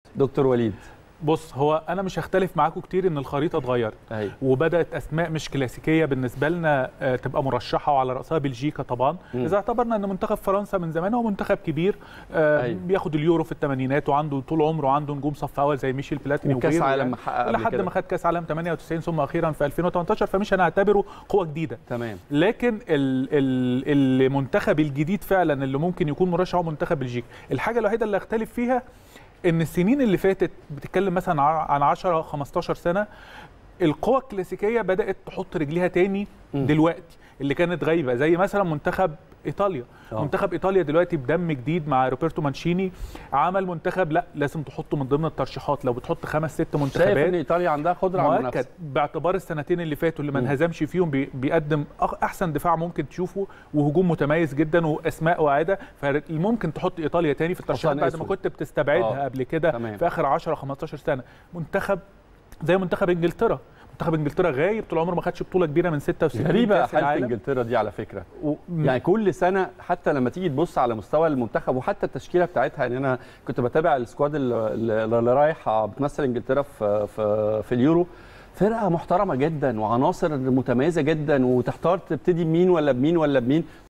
دكتور وليد بص هو انا مش هختلف معاكم كتير ان الخريطه اتغيرت أيوة. وبدات اسماء مش كلاسيكيه بالنسبه لنا آه، تبقى مرشحه وعلى راسها بلجيكا طبعا مم. اذا اعتبرنا ان منتخب فرنسا من زمان هو منتخب كبير آه، أيوة. بياخد اليورو في الثمانينات وعنده طول عمره عنده نجوم صف اول زي ميشيل بلاتيني وكاس وغيره عالم يعني. حقق قبل لحد كده. ما خد كاس عالم 98 ثم اخيرا في 2018 فمش هنعتبره قوه جديده تمام لكن ال- ال- المنتخب الجديد فعلا اللي ممكن يكون مرشح هو منتخب بلجيكا الحاجه الوحيده اللي اختلف فيها ان السنين اللي فاتت بتتكلم مثلا ع- عن 10 15 سنه القوى الكلاسيكيه بدات تحط رجليها تاني مم. دلوقتي اللي كانت غايبه زي مثلا منتخب ايطاليا آه. منتخب ايطاليا دلوقتي بدم جديد مع روبرتو مانشيني عمل منتخب لا لازم تحطه من ضمن الترشيحات لو بتحط خمس ست شايف منتخبات ان ايطاليا عندها قدره على مؤكد المنافسه باعتبار السنتين اللي فاتوا اللي ما مم. انهزمش فيهم بي- بيقدم أخ- احسن دفاع ممكن تشوفه وهجوم متميز جدا واسماء واعده فممكن تحط ايطاليا تاني في الترشيحات حصان بعد ما أسود. كنت بتستبعدها آه. قبل كده تمام. في اخر 10 15 سنه منتخب زي منتخب انجلترا منتخب انجلترا غايب طول عمره ما خدش بطوله كبيره من 66 غريبه كأس حاله العالم. انجلترا دي على فكره و... يعني كل سنه حتى لما تيجي تبص على مستوى المنتخب وحتى التشكيله بتاعتها يعني انا كنت بتابع السكواد اللي اللي رايحه بتمثل انجلترا في في في اليورو فرقه محترمه جدا وعناصر متميزه جدا وتحتار تبتدي بمين ولا بمين ولا بمين